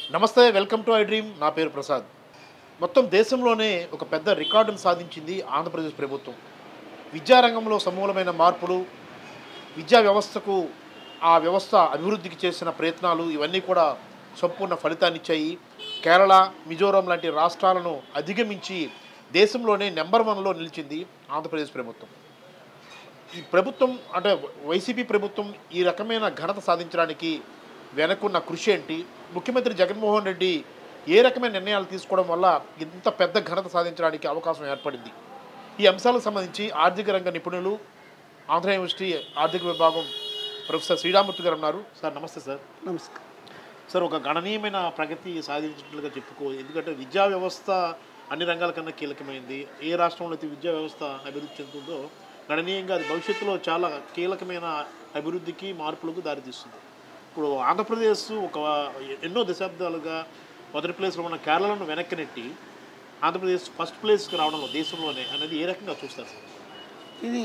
నమస్తే welcome to I dream నా పేరు ప్రసాద్ మొత్తం దేశంలోనే ఒక పెద్ద రికార్డును సాధించింది ఆంధ్రప్రదేశ్ ప్రభుత్వం విద్యారంగంలో సమూలమైన మార్పులు విద్యా వ్యవస్థకు ఆ వ్యవస్థ అభివృద్ధికి చేసిన ప్రయత్నాలు ఇవన్నీ కూడా సంపూర్ణ ఫలితాన్ని ఇచ్చాయి కేరళ మిజోరాం లాంటి రాష్ట్రాలను అధిగమించి దేశంలోనే నెంబర్ వన్లో నిలిచింది ఆంధ్రప్రదేశ్ ప్రభుత్వం ఈ ప్రభుత్వం అంటే వైసీపీ ప్రభుత్వం ఈ రకమైన ఘనత సాధించడానికి వెనకున్న కృషి ఏంటి ముఖ్యమంత్రి జగన్మోహన్ రెడ్డి ఏ రకమైన నిర్ణయాలు తీసుకోవడం వల్ల ఇంత పెద్ద ఘనత సాధించడానికి అవకాశం ఏర్పడింది ఈ అంశాలకు సంబంధించి ఆర్థిక రంగ నిపుణులు ఆంధ్ర యూనివర్సిటీ ఆర్థిక విభాగం ప్రొఫెసర్ శ్రీరామూర్తి గారు ఉన్నారు సార్ నమస్తే సార్ నమస్కారం సార్ ఒక గణనీయమైన ప్రగతి సాధించినట్లుగా చెప్పుకో ఎందుకంటే విద్యా వ్యవస్థ అన్ని రంగాల కన్నా కీలకమైంది ఏ రాష్ట్రంలో అయితే విద్యా వ్యవస్థ అభివృద్ధి చెందుతుందో గణనీయంగా అది భవిష్యత్తులో చాలా కీలకమైన అభివృద్ధికి మార్పులకు దారితీస్తుంది ఇప్పుడు ఆంధ్రప్రదేశ్ ఒక ఎన్నో దశాబ్దాలుగా మొదటి ప్లేస్లో ఉన్న కేరళను వెనక్కి నెట్టి ఆంధ్రప్రదేశ్ ఫస్ట్ ప్లేస్కి రావడంలో దేశంలోనే అనేది ఏ రకంగా చూస్తారు సార్ ఇది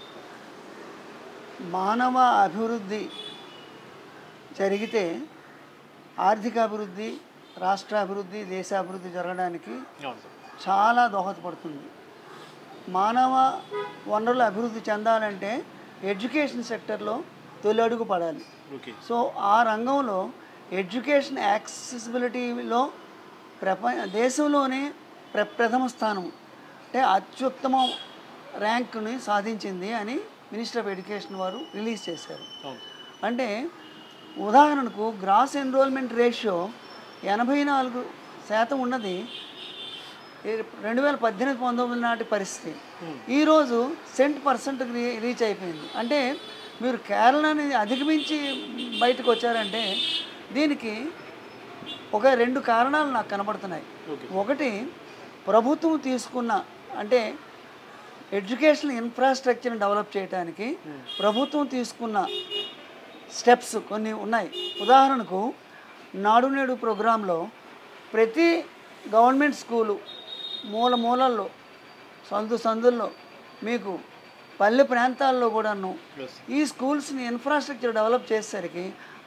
మానవ అభివృద్ధి జరిగితే ఆర్థిక అభివృద్ధి రాష్ట్ర అభివృద్ధి దేశ అభివృద్ధి జరగడానికి అవును సార్ చాలా దోహదపడుతుంది మానవ వనరుల అభివృద్ధి చెందాలంటే ఎడ్యుకేషన్ సెక్టర్లో తొలి అడుగు పడాలి ఓకే సో ఆ రంగంలో ఎడ్యుకేషన్ యాక్సెసిబిలిటీలో ప్రపంచ దేశంలోనే ప్ర ప్రథమ స్థానం అంటే అత్యుత్తమ ర్యాంకుని సాధించింది అని మినిస్టర్ ఆఫ్ ఎడ్యుకేషన్ వారు రిలీజ్ చేశారు అవును అంటే ఉదాహరణకు గ్రాస్ ఎన్రోల్మెంట్ రేషియో ఎనభై నాలుగు శాతం ఉన్నది ఈ- రెండు వేల పద్దెనిమిది పంతొమ్మిది నాటి పరిస్థితి ఈరోజు సెంట్ పర్సెంట్కి రీ రీచ్ అయిపోయింది అంటే మీరు కేరళని అధిగమించి బయటకు వచ్చారంటే దీనికి ఒక రెండు కారణాలు నాకు కనబడుతున్నాయి ఓకే ఒకటి ప్రభుత్వం తీసుకున్న అంటే ఎడ్యుకేషన్ ఇన్ఫ్రాస్ట్రక్చర్ని డెవలప్ చేయడానికి ప్రభుత్వం తీసుకున్న స్టెప్స్ కొన్ని ఉన్నాయి ఉదాహరణకు నాడు నేడు ప్రోగ్రాంలో ప్రతి గవర్నమెంట్ స్కూలు మూల మూలల్లో సందు సందుల్లో మీకు పల్లె ప్రాంతాల్లో కూడాను Yes. ఈ స్కూల్స్ని ఇన్ఫ్రాస్ట్రక్చర్ డెవలప్ చేసేసరికి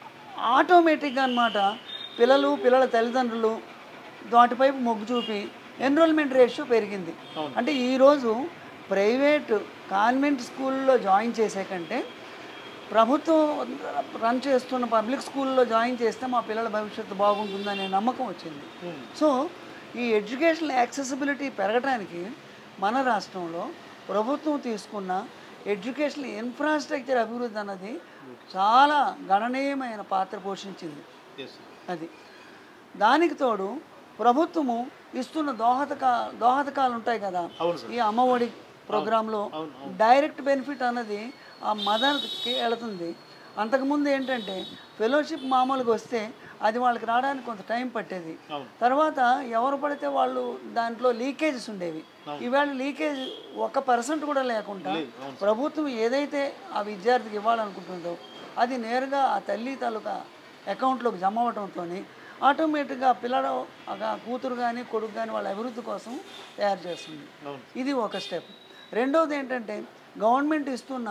ఆటోమేటిక్గా అన్నమాట పిల్లలు పిల్లల తల్లిదండ్రులు వాటిపైపు మొగ్గు చూపి ఎన్రోల్మెంట్ రేషియో పెరిగింది అవును. అంటే ఈరోజు ప్రైవేట్ కాన్వెంట్ స్కూల్లో జాయిన్ చేసే కంటే ప్రభుత్వం రన్ చేస్తున్న పబ్లిక్ స్కూల్లో జాయిన్ చేస్తే మా పిల్లల భవిష్యత్తు బాగుంటుందనే నమ్మకం వచ్చింది సో ఈ ఎడ్యుకేషన్ యాక్సెసిబిలిటీ పెరగడానికి మన రాష్ట్రంలో ప్రభుత్వం తీసుకున్న ఎడ్యుకేషన్ ఇన్ఫ్రాస్ట్రక్చర్ అభివృద్ధి అన్నది చాలా గణనీయమైన పాత్ర పోషించింది ఎస్ అది దానికి తోడు ప్రభుత్వము ఇస్తున్న దోహదక దోహదకాలు ఉంటాయి కదా అవును సార్ ఈ అమ్మఒడి ప్రోగ్రాంలో అవును డైరెక్ట్ బెనిఫిట్ అన్నది ఆ మదర్కి వెళుతుంది అంతకుముందు ఏంటంటే ఫెలోషిప్ మామూలుగా వస్తే అది వాళ్ళకి రావడానికి కొంత టైం పట్టేది అవును తర్వాత ఎవరు పడితే వాళ్ళు దాంట్లో లీకేజెస్ ఉండేవి ఈవేళ లీకేజ్ ఒక పర్సెంట్ కూడా లేకుండా లేదు, అవును ప్రభుత్వం ఏదైతే ఆ విద్యార్థికి ఇవ్వాలనుకుంటుందో అది నేరుగా ఆ తల్లి తాలూకా అకౌంట్లోకి జమ అవడంతో ఆటోమేటిక్గా పిల్లడు ఆ కూతురు కానీ కొడుకు కానీ వాళ్ళ అభివృద్ధి కోసం తయారు చేస్తుంది అవును ఇది ఒక స్టెప్ రెండవది ఏంటంటే గవర్నమెంట్ ఇస్తున్న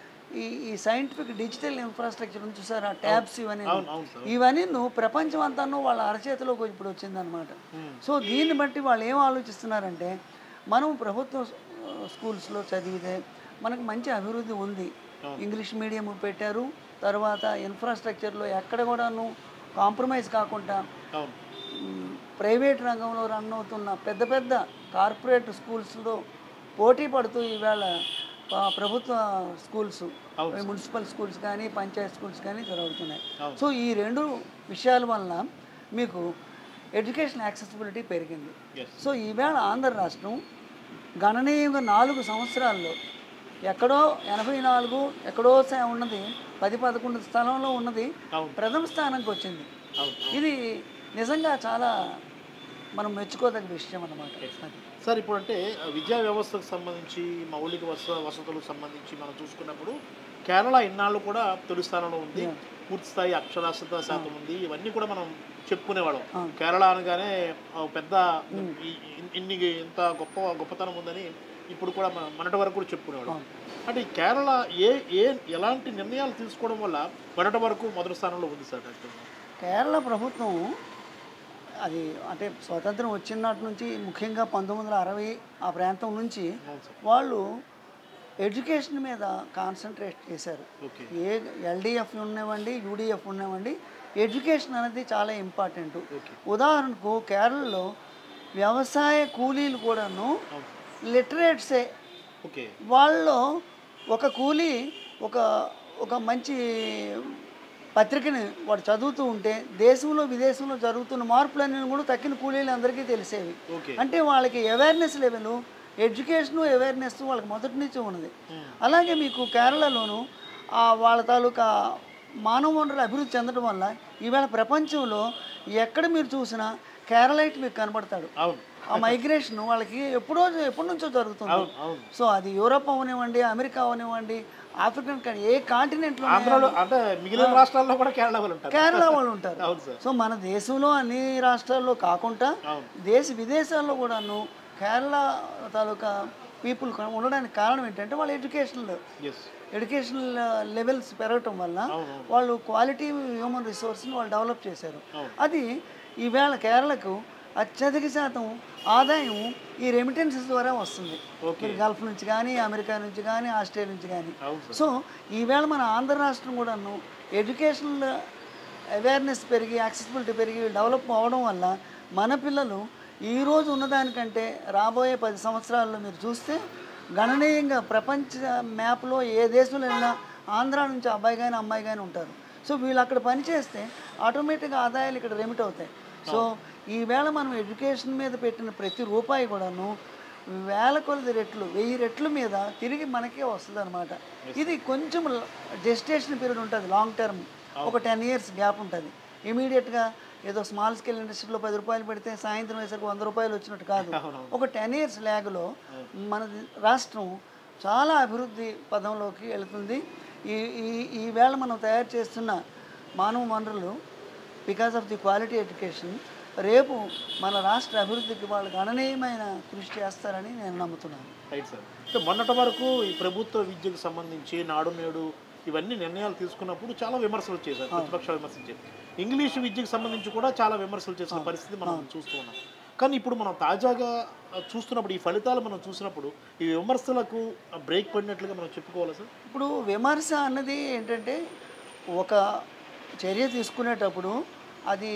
ఈ ఈ సైంటిఫిక్ డిజిటల్ ఇన్ఫ్రాస్ట్రక్చర్ ఉంది చూసారా ట్యాబ్స్ ఇవన్నీ అవును అవును సార్ ఇవన్నీ నువ్వు ప్రపంచం అంతాను వాళ్ళ అరచేతిలోకి ఇప్పుడు వచ్చిందనమాట సో దీన్ని బట్టి వాళ్ళు ఏం ఆలోచిస్తున్నారంటే మనం ప్రభుత్వ ఆ, స్కూల్స్లో చదివితే మనకు మంచి అభివృద్ధి ఉంది ఇంగ్లీష్ మీడియం పెట్టారు తర్వాత ఇన్ఫ్రాస్ట్రక్చర్లో ఎక్కడ కూడాను కాంప్రమైజ్ కాకుండా అవును మ్, ప్రైవేట్ రంగంలో రన్ అవుతున్న పెద్ద పెద్ద కార్పొరేట్ స్కూల్స్లో పోటీ పడుతూ ఈవేళ ప- ప్రభుత్వ స్కూల్స్ మున్సిపల్ స్కూల్స్ కానీ పంచాయత్ స్కూల్స్ కానీ జరుగుతున్నాయి అవును. సో ఈ రెండు విషయాల వలన మీకు ఎడ్యుకేషన్ యాక్సెసిబిలిటీ పెరిగింది ఎస్ సో ఈవేళ ఆంధ్ర రాష్ట్రం గణనీయంగా నాలుగు సంవత్సరాల్లో ఎక్కడో ఎనభై నాలుగు ఎక్కడో స- ఉన్నది పది పదకొండు స్థలంలో ఉన్నది అవును ప్రథమ స్థానానికి వచ్చింది అవును ఇది నిజంగా చాలా మనం మెచ్చుకోదగ్గ విషయం అన్నమాట అది సార్ ఇప్పుడు అంటే విద్యా వ్యవస్థకు సంబంధించి మౌలిక వస వసతులకు సంబంధించి మనం చూసుకున్నప్పుడు కేరళ ఇన్నాళ్ళు కూడా తొలి స్థానంలో ఉంది పూర్తి స్థాయి అక్షరాస్యత శాతం ఉంది ఇవన్నీ కూడా మనం చెప్పుకునేవాళ్ళం అవును. కేరళ అనగానే ఆ పెద్ద ఈ- ఇన్- ఇన్ని ఇంత గొప్ప గొప్పతనం ఉందని ఇప్పుడు కూడా మన- మొన్నటి వరకు కూడా చెప్పుకునేవాళ్ళం అంటే ఈ కేరళ ఏ ఏ ఎలాంటి నిర్ణయాలు తీసుకోవడం వల్ల మొన్నటి వరకు మొదటి స్థానంలో ఉంది సార్ యాక్చువల్గా కేరళ ప్రభుత్వం అది అంటే స్వాతంత్రం వచ్చిన నాటి నుంచి ముఖ్యంగా పంతొమ్మిది వందల అరవై ఆ ప్రాంతం నుంచి అవును సార్ వాళ్ళు ఎడ్యుకేషన్ మీద కాన్సన్ట్రేట్ చేశారు ఓకే ఏ ఎల్డిఎఫ్ ఉన్నవండి యూడిఎఫ్ ఉన్నవండి ఎడ్యుకేషన్ అనేది చాలా ఇంపార్టెంట్ ఓకే ఉదాహరణకు కేరళలో వ్యవసాయ కూలీలు కూడాను అవును లిటరేట్సే ఓకే వాళ్ళలో ఒక కూలీ ఒక ఒక మంచి పత్రికని వాడు చదువుతూ ఉంటే దేశంలో విదేశంలో జరుగుతున్న మార్పులన్నీ కూడా తక్కిన కూలీలు అందరికీ తెలిసేవి ఓకే అంటే వాళ్ళకి అవేర్నెస్ లెవెల్ ఎడ్యుకేషన్ అవేర్నెస్ వాళ్ళకి మొదటి నుంచి ఉన్నది అలాగే మీకు కేరళలోను ఆ వాళ్ళ తాలూకా మానవ వనరులు అభివృద్ధి చెందడం వల్ల ఈవేళ ప్రపంచంలో ఎక్కడ మీరు చూసినా కేరళైట్ మీకు కనబడతాడు అవును ఆ మైగ్రేషన్ వాళ్ళకి ఎప్పుడో ఎప్పటి నుంచో జరుగుతుంది అవును అవును సో అది యూరోప్ అవనివ్వండి అమెరికా అవనివ్వండి ఆఫ్రికన్ కంట్రీ ఏ కాంటినెంట్లో ఆంధ్రాలో అంటే మిగిలిన రాష్ట్రాల్లో కూడా కేరళ వాళ్ళు ఉంటారు కేరళ వాళ్ళు ఉంటారు అవును సార్ సో మన దేశంలో అన్ని రాష్ట్రాల్లో కాకుండా అవును దేశ విదేశాల్లో కూడాను కేరళ తాలూకా పీపుల్ ఉండడానికి కారణం ఏంటంటే వాళ్ళ ఎడ్యుకేషనల్ ఎస్ ఎడ్యుకేషనల్ లెవెల్స్ పెరగటం వల్ల అవును అవును వాళ్ళు క్వాలిటీ హ్యూమన్ రిసోర్స్ని వాళ్ళు డెవలప్ చేశారు అవును. అది ఈవేళ కేరళకు అత్యధిక శాతం ఆదాయం ఈ రెమిటెన్సెస్ ద్వారా వస్తుంది ఓకే మీరు గల్ఫ్ నుంచి కానీ అమెరికా నుంచి కానీ ఆస్ట్రేలియా నుంచి కానీ అవును సార్ సో ఈవేళ మన ఆంధ్ర రాష్ట్రం కూడాను ఎడ్యుకేషనల్ అవేర్నెస్ పెరిగి యాక్సెసిబిలిటీ పెరిగి డెవలప్ అవ్వడం వల్ల మన పిల్లలు ఈ రోజు ఉన్నదానికంటే రాబోయే పది సంవత్సరాల్లో మీరు చూస్తే గణనీయంగా ప్రపంచ మ్యాప్లో ఏ దేశంలో వెళ్ళినా ఆంధ్ర నుంచి అబ్బాయి కానీ అమ్మాయి కానీ ఉంటారు సో వీళ్ళు అక్కడ పని చేస్తే ఆటోమేటిక్గా ఆదాయాలు ఇక్కడ రెమిట్ అవుతాయి సో ఈవేళ మనం ఎడ్యుకేషన్ మీద పెట్టిన ప్రతి రూపాయి కూడాను వేల కొలది రెట్లు వెయ్యి రెట్ల మీద తిరిగి మనకే వస్తుంది అనమాట ఇది కొంచెం జెస్టేషన్ పీరియడ్ ఉంటుంది లాంగ్ టర్మ్ ఒక టెన్ ఇయర్స్ గ్యాప్ ఉంటుంది ఇమీడియట్గా ఏదో స్మాల్ స్కేల్ ఇండస్ట్రీలో పది రూపాయలు పెడితే సాయంత్రం వేసరికి వంద రూపాయలు వచ్చినట్టు కాదు అవునవును. ఒక టెన్ ఇయర్స్ ల్యాగ్లో మన రాష్ట్రం చాలా అభివృద్ధి పదంలోకి వెళుతుంది ఈ ఈ ఈవేళ మనం తయారు చేస్తున్న మానవ వనరులు because of the quality education రేపు మన రాష్ట్ర అభివృద్ధికి వాళ్ళు గణనీయమైన కృషి చేస్తారని నేను నమ్ముతున్నాను రైట్ సార్ అంటే మొన్నటి వరకు ఈ ప్రభుత్వ విద్యకు సంబంధించి నాడు నేడు ఇవన్నీ నిర్ణయాలు తీసుకున్నప్పుడు చాలా విమర్శలు చేశారు ప్రతిపక్షాలు విమర్శించారు ఇంగ్లీష్ విద్యకు సంబంధించి కూడా చాలా విమర్శలు చేసిన పరిస్థితి మనం చూస్తూ ఉన్నాం కానీ ఇప్పుడు మనం తాజాగా ఆ, చూస్తున్నప్పుడు ఈ ఫలితాలు మనం చూసినప్పుడు ఈ విమర్శలకు బ్రేక్ పడినట్లుగా మనం చెప్పుకోవాలి సార్ ఇప్పుడు విమర్శ అన్నది ఏంటంటే ఒక చర్య తీసుకునేటప్పుడు అది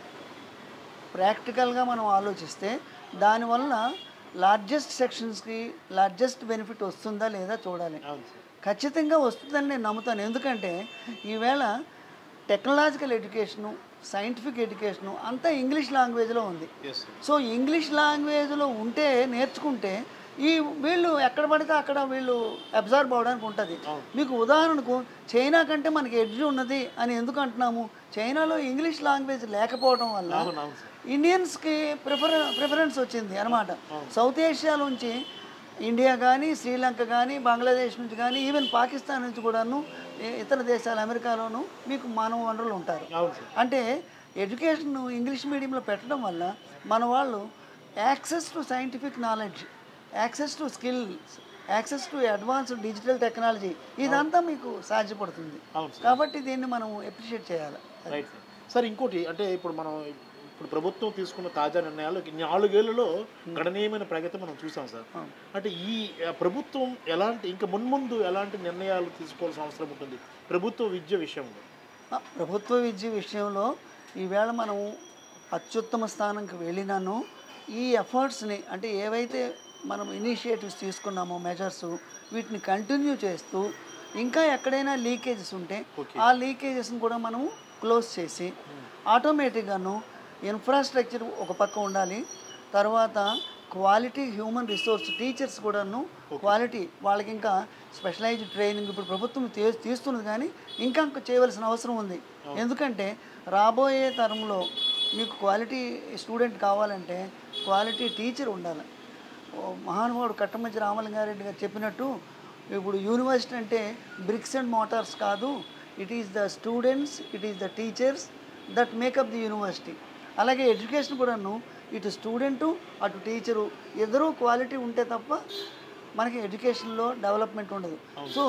ప్రాక్టికల్గా మనం ఆలోచిస్తే దానివల్ల లార్జెస్ట్ సెక్షన్స్కి లార్జెస్ట్ బెనిఫిట్ వస్తుందా లేదా చూడాలి అవును సార్ ఖచ్చితంగా వస్తుందని నేను నమ్ముతాను ఎందుకంటే ఈవేళ టెక్నాలజికల్ ఎడ్యుకేషను సైంటిఫిక్ ఎడ్యుకేషను అంతా ఇంగ్లీష్ లాంగ్వేజ్లో ఉంది ఎస్ సో ఇంగ్లీష్ లాంగ్వేజ్లో ఉంటే నేర్చుకుంటే ఈ వీళ్ళు ఎక్కడ పడితే అక్కడ వీళ్ళు అబ్జర్వ్ అవడానికి ఉంటుంది అవును. మీకు ఉదాహరణకు చైనా కంటే మనకి ఎడ్జ్ ఉన్నది అని ఎందుకు అంటున్నాము చైనాలో ఇంగ్లీష్ లాంగ్వేజ్ లేకపోవడం వల్ల అవును అవును సార్ ఇండియన్స్కి ప్రిఫర్ ప్రిఫరెన్స్ వచ్చింది అనమాట సౌత్ ఏషియా నుంచి ఇండియా కానీ శ్రీలంక కానీ బంగ్లాదేశ్ నుంచి కానీ ఈవెన్ పాకిస్తాన్ నుంచి కూడాను ఇ- ఇతర దేశాలు అమెరికాలోను మీకు మానవ వనరులు ఉంటారు అవును సార్ అంటే ఎడ్యుకేషన్ ఇంగ్లీష్ మీడియంలో పెట్టడం వల్ల మన వాళ్ళు access to scientific knowledge access to skills access to advanced digital technology ఇదంతా మీకు సాధ్యపడుతుంది అవును సార్ కాబట్టి దీన్ని మనం ఎప్రిషియేట్ చేయాలి రైట్ సార్ సార్ ఇంకోటి అంటే ఇప్పుడు మనం ఇప్పుడు ప్రభుత్వం తీసుకున్న తాజా నిర్ణయాలు ఈ నాలుగేళ్లలో గణనీయమైన ప్రగతి మనం చూసాం సార్ అవును. అంటే ఈ ఆ, ప్రభుత్వం ఎలాంటి ఇంకా మున్ముందు ఎలాంటి నిర్ణయాలు తీసుకోవాల్సిన అవసరం ఉంటుంది ప్రభుత్వ విద్య విషయంలో ఆ, ప్రభుత్వ విద్య విషయంలో ఈవేళ మనం అత్యుత్తమ స్థానంకి వెళ్ళినాను ఈ ఎఫర్ట్స్ని అంటే ఏవైతే మనం ఇనిషియేటివ్స్ తీసుకున్నామో మెజర్స్ వీటిని కంటిన్యూ చేస్తూ ఇంకా ఎక్కడైనా లీకేజెస్ ఉంటే Okay. ఆ లీకేజెస్ని కూడా మనము క్లోజ్ చేసి ఆటోమేటిక్గాను ఇన్ఫ్రాస్ట్రక్చర్ ఒక పక్క ఉండాలి తర్వాత క్వాలిటీ హ్యూమన్ రిసోర్స్ టీచర్స్ కూడాను క్వాలిటీ వాళ్ళకి ఇంకా స్పెషలైజ్డ్ ట్రైనింగ్ ఇప్పుడు ప్రభుత్వం తీ- తీస్తున్నది కానీ ఇంకా ఇంకా చేయవలసిన అవసరం ఉంది ఎందుకంటే రాబోయే తరంలో మీకు క్వాలిటీ స్టూడెంట్ కావాలంటే క్వాలిటీ టీచర్ ఉండాలి ఓ మహానుభావుడు కట్టమంచి రామలింగారెడ్డి గారు చెప్పినట్టు ఇప్పుడు యూనివర్సిటీ అంటే బ్రిక్స్ అండ్ మోటార్స్ కాదు it is the students it is the teachers that make up the university అలాగే ఎడ్యుకేషన్ కూడాను ఇటు స్టూడెంటు అటు టీచరు ఇద్దరూ క్వాలిటీ ఉంటే తప్ప మనకి ఎడ్యుకేషన్లో డెవలప్మెంట్ ఉండదు సో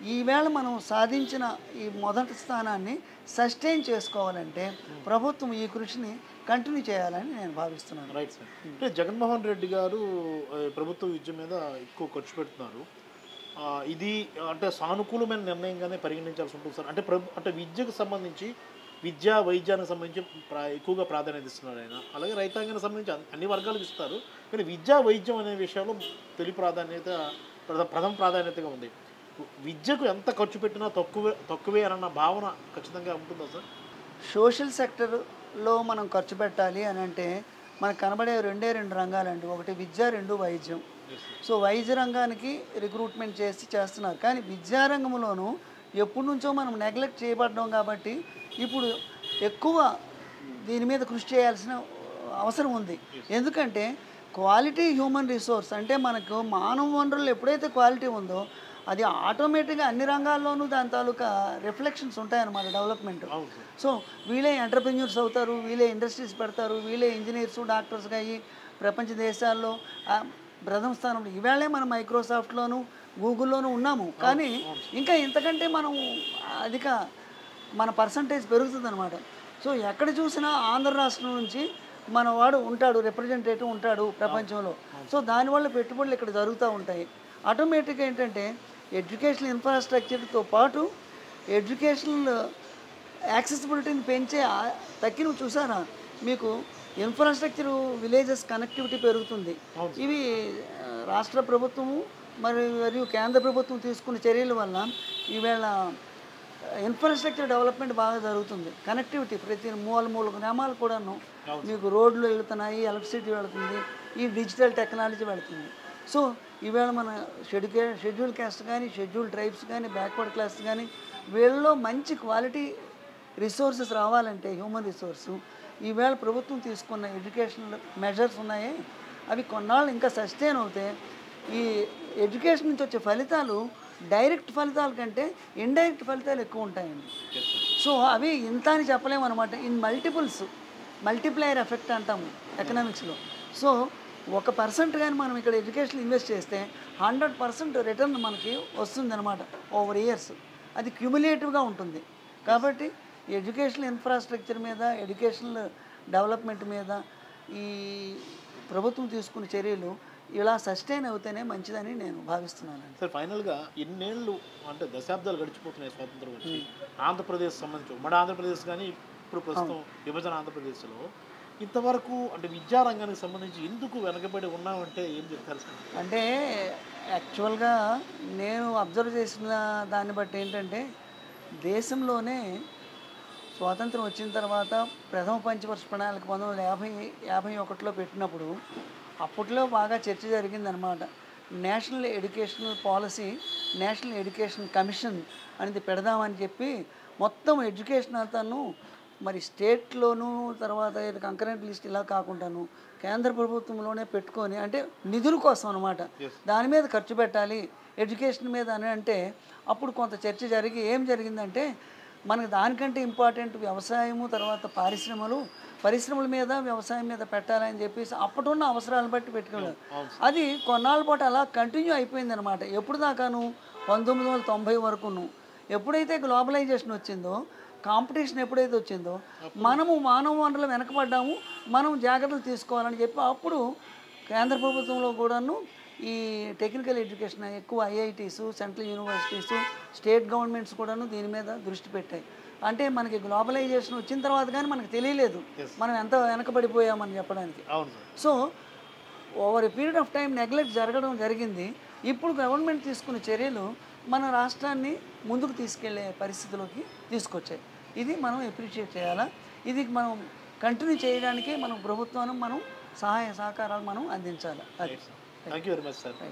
ఈవేళ మనం సాధించిన ఈ మొదటి స్థానాన్ని సస్టైన్ చేసుకోవాలంటే ప్రభుత్వం ఈ కృషిని కంటిన్యూ చేయాలని నేను భావిస్తున్నాను రైట్ సార్ అంటే జగన్మోహన్ రెడ్డి గారు ఆ, ప్రభుత్వ విద్య మీద ఎక్కువ ఖర్చు పెడుతున్నారు ఆ, ఇది అంటే సానుకూలమైన నిర్ణయంగానే పరిగణించాల్సి ఉంటుంది సార్ అంటే ప్రభు అంటే విద్యకు సంబంధించి విద్య వైద్యానికి సంబంధించి ప్రా ఎక్కువగా ప్రాధాన్యత ఇస్తున్నారు ఆయన అలాగే రైతాంగానికి సంబంధించి అన్ని- అన్ని వర్గాలకు ఇస్తారు కానీ విద్యా వైద్యం అనే విషయంలో తొలి ప్రాధాన్యత ప్రథమ ప్రథమ ప్రాధాన్యతగా ఉంది విద్యకు ఎంత ఖర్చు పెట్టినా తక్కువే తక్కువే అన్న భావన ఖచ్చితంగా ఉంటుందా సార్ సోషల్ సెక్టర్లో మనం ఖర్చు పెట్టాలి అని అంటే మనకు కనబడే రెండే రెండు రంగాలండి ఒకటి విద్య రెండు వైద్యం సో వైద్య రంగానికి రిక్రూట్మెంట్ చేసి చేస్తున్నారు కానీ విద్యారంగంలోనూ ఎప్పటి నుంచో మనం నెగ్లెక్ట్ చేయబడ్డాం కాబట్టి ఇప్పుడు ఎక్కువ దీని మీద కృషి చేయాల్సిన అవసరం ఉంది ఎందుకంటే క్వాలిటీ హ్యూమన్ రిసోర్స్ అంటే మనకు మానవ వనరులు ఎప్పుడైతే క్వాలిటీ ఉందో అది ఆటోమేటిక్గా అన్ని రంగాల్లోనూ దాని తాలూకా రిఫ్లెక్షన్స్ ఉంటాయన్నమాట డెవలప్మెంట్ అవును సార్ సో వీళ్ళే ఎంటర్ప్రెన్యూర్స్ అవుతారు వీళ్ళే ఇండస్ట్రీస్ పెడతారు వీళ్ళే ఇంజనీర్స్ డాక్టర్స్గా అయ్యి ప్రపంచ దేశాల్లో ఆ, ప్రథమ స్థానంలో ఈవేళే మనం మైక్రోసాఫ్ట్లోను గూగుల్లోనూ ఉన్నాము కానీ ఇంకా ఇంతకంటే మనం అధిక మన పర్సంటేజ్ పెరుగుతుంది అనమాట సో ఎక్కడ చూసినా ఆంధ్ర రాష్ట్రం నుంచి మన వాడు ఉంటాడు రిప్రజెంటేటివ్ ఉంటాడు ప్రపంచంలో సో దానివల్ల పెట్టుబడులు ఇక్కడ జరుగుతూ ఉంటాయి ఆటోమేటిక్గా ఏంటంటే ఎడ్యుకేషన్ ఇన్ఫ్రాస్ట్రక్చర్తో పాటు ఎడ్యుకేషనల్ యాక్సెసిబిలిటీని పెంచే ఆ- తక్కి నువ్వు చూసారా మీకు ఇన్ఫ్రాస్ట్రక్చర్ విలేజెస్ కనెక్టివిటీ పెరుగుతుంది ఇవి ఆ, రాష్ట్ర ప్రభుత్వము మరియు మరియు కేంద్ర ప్రభుత్వం తీసుకున్న చర్యల వల్ల ఈవేళ ఇన్ఫ్రాస్ట్రక్చర్ డెవలప్మెంట్ బాగా జరుగుతుంది కనెక్టివిటీ ప్రతి మూల మూల గ్రామాలు కూడాను మీకు రోడ్లు వెళుతున్నాయి ఎలక్ట్రిసిటీ వెళుతుంది ఈ డిజిటల్ టెక్నాలజీ వెళుతుంది సో ఈవేళ మన షెడ్యూకే షెడ్యూల్ క్యాస్ట్ కానీ షెడ్యూల్ ట్రైబ్స్ కానీ బ్యాక్వర్డ్ క్లాస్ కానీ వీళ్ళలో మంచి క్వాలిటీ రిసోర్సెస్ రావాలంటే హ్యూమన్ రిసోర్స్ ఈవేళ ప్రభుత్వం తీసుకున్న ఎడ్యుకేషనల్ మెజర్స్ ఉన్నాయే అవి కొన్నాళ్ళు ఇంకా సస్టైన్ అవుతే ఈ ఎడ్యుకేషన్ నుంచి వచ్చే ఫలితాలు డైరెక్ట్ ఫలితాల కంటే ఇండైరెక్ట్ ఫలితాలు ఎక్కువ ఉంటాయండి సో అవి ఇంత అని చెప్పలేము అనమాట ఇన్ మల్టిపుల్స్ మల్టిప్లైయర్ ఎఫెక్ట్ అంటాము ఎకనామిక్స్లో సో ఒక పర్సెంట్ కానీ మనం ఇక్కడ ఎడ్యుకేషన్ ఇన్వెస్ట్ చేస్తే హండ్రెడ్ పర్సెంట్ రిటర్న్ మనకి వస్తుంది అనమాట ఓవర్ ఇయర్స్ అది క్యుములేటివ్గా ఉంటుంది కాబట్టి ఎడ్యుకేషనల్ ఇన్ఫ్రాస్ట్రక్చర్ మీద ఎడ్యుకేషనల్ డెవలప్మెంట్ మీద ఈ ప్రభుత్వం తీసుకున్న చర్యలు ఇలా సస్టైన్ అవుతేనే మంచిదని నేను భావిస్తున్నాను సార్ ఫైనల్గా ఎన్నేళ్ళు అంటే దశాబ్దాలు గడిచిపోతున్నాయి స్వాతంత్రం వచ్చి ఆంధ్రప్రదేశ్ సంబంధించి ఉమ్మడి ఆంధ్రప్రదేశ్ కానీ ఇప్పుడు ప్రస్తుతం విభజన ఆంధ్రప్రదేశ్లో ఇంతవరకు అంటే విద్యారంగానికి సంబంధించి ఎందుకు వెనకబడి ఉన్నామంటే ఏం చెప్తారు సార్ అంటే యాక్చువల్గా నేను అబ్జర్వ్ చేసిన దాన్ని బట్టి ఏంటంటే దేశంలోనే స్వాతంత్రం వచ్చిన తర్వాత ప్రథమ పంచవర్ష ప్రణాళిక పంతొమ్మిది వందల యాభై యాభై ఒకటిలో పెట్టినప్పుడు అప్పట్లో బాగా చర్చ జరిగిందనమాట national educational policy national education commission అనేది పెడదామని చెప్పి మొత్తం ఎడ్యుకేషన్ అంతాను మరి స్టేట్లోను తర్వాత కంకరెంట్ లిస్ట్ ఇలా కాకుండాను కేంద్ర ప్రభుత్వంలోనే పెట్టుకొని అంటే నిధుల కోసం అనమాట దాని మీద ఖర్చు పెట్టాలి ఎడ్యుకేషన్ మీద అని అంటే అప్పుడు కొంత చర్చ జరిగి ఏం జరిగిందంటే మనకి దానికంటే ఇంపార్టెంట్ వ్యవసాయము తర్వాత పరిశ్రమలు పరిశ్రమల మీద వ్యవసాయం మీద పెట్టాలని చెప్పేసి అప్పటున్న అవసరాలను బట్టి పెట్టుకున్నారు అది కొన్నాళ్ళ పాటు అలా కంటిన్యూ అయిపోయింది అనమాట ఎప్పుడు దాకాను పంతొమ్మిది వందల తొంభై వరకును ఎప్పుడైతే గ్లోబలైజేషన్ వచ్చిందో కాంపిటీషన్ ఎప్పుడైతే వచ్చిందో మనము మానవ వనరులు వెనకబడ్డాము మనం జాగ్రత్తలు తీసుకోవాలని చెప్పి అప్పుడు కేంద్ర ప్రభుత్వంలో కూడాను ఈ టెక్నికల్ ఎడ్యుకేషన్ ఎక్కువ IITs central universities state governments కూడాను దీని మీద దృష్టి పెట్టాయి అంటే మనకి గ్లోబలైజేషన్ వచ్చిన తర్వాత కానీ మనకు తెలియలేదు మనం ఎంత వెనకబడిపోయామని చెప్పడానికి అవును sir so over a period of time neglect జరగడం జరిగింది ఇప్పుడు గవర్నమెంట్ తీసుకున్న చర్యలు మన రాష్ట్రాన్ని ముందుకు తీసుకెళ్లే పరిస్థితిలోకి తీసుకొచ్చాయి ఇది మనం అప్రిషియేట్ చేయాలా ఇది మనం కంటిన్యూ చేయడానికి మనం ప్రభుత్వాన్ని మనం సహాయ సహకారాలు మనం అందించాలి అది thank you very much sir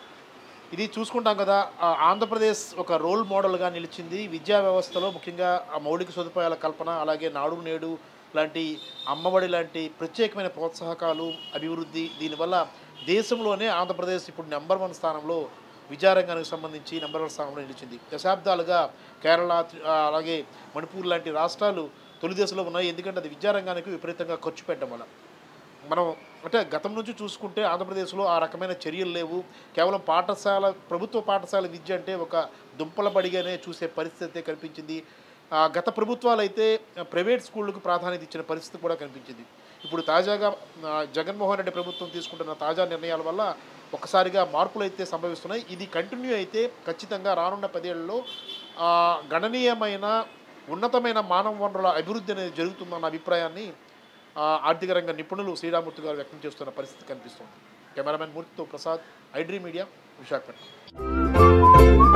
ఇది చూసుకుంటాం కదా ఆ, ఆంధ్రప్రదేశ్ ఒక రోల్ మోడల్గా నిలిచింది విద్యా వ్యవస్థలో ముఖ్యంగా ఆ మౌలిక సదుపాయాల కల్పన అలాగే నాడు నేడు లాంటి అమ్మఒడి లాంటి ప్రత్యేకమైన ప్రోత్సాహకాలు అభివృద్ధి దీనివల్ల దేశంలోనే ఆంధ్రప్రదేశ్ ఇప్పుడు నెంబర్ వన్ స్థానంలో విద్యారంగానికి సంబంధించి నెంబర్ వన్ స్థానంలో నిలిచింది దశాబ్దాలుగా కేరళ త్రి- ఆ, అలాగే మణిపూర్ లాంటి రాష్ట్రాలు తొలి దశలో ఉన్నాయి ఎందుకంటే అది విద్యారంగానికి విపరీతంగా ఖర్చు పెట్టడం వల్ల మనం అంటే గతం నుంచి చూసుకుంటే ఆంధ్రప్రదేశ్లో ఆ రకమైన చర్యలు లేవు కేవలం పాఠశాల ప్రభుత్వ పాఠశాల విద్య అంటే ఒక దుంపల బడిగానే చూసే పరిస్థితి కనిపించింది ఆ, గత ప్రభుత్వాలు అయితే ప్రైవేట్ స్కూళ్ళకు ప్రాధాన్యత ఇచ్చిన పరిస్థితి కూడా కనిపించింది ఇప్పుడు తాజాగా ఆ, జగన్మోహన్ రెడ్డి ప్రభుత్వం తీసుకుంటున్న తాజా నిర్ణయాల వల్ల ఒకసారిగా మార్పులు అయితే సంభవిస్తున్నాయి ఇది కంటిన్యూ అయితే ఖచ్చితంగా రానున్న పదేళ్లలో ఆ, గణనీయమైన ఉన్నతమైన మానవ వనరుల అభివృద్ధి అనేది జరుగుతుందన్న అభిప్రాయాన్ని ఆ, ఆర్థిక రంగ నిపుణులు శ్రీరామూర్తి గారు వ్యక్తం చేస్తున్న పరిస్థితి కనిపిస్తుంది కెమెరామెన్ మూర్తితో ప్రసాద్ ఐడ్రీ మీడియా విశాఖపట్నం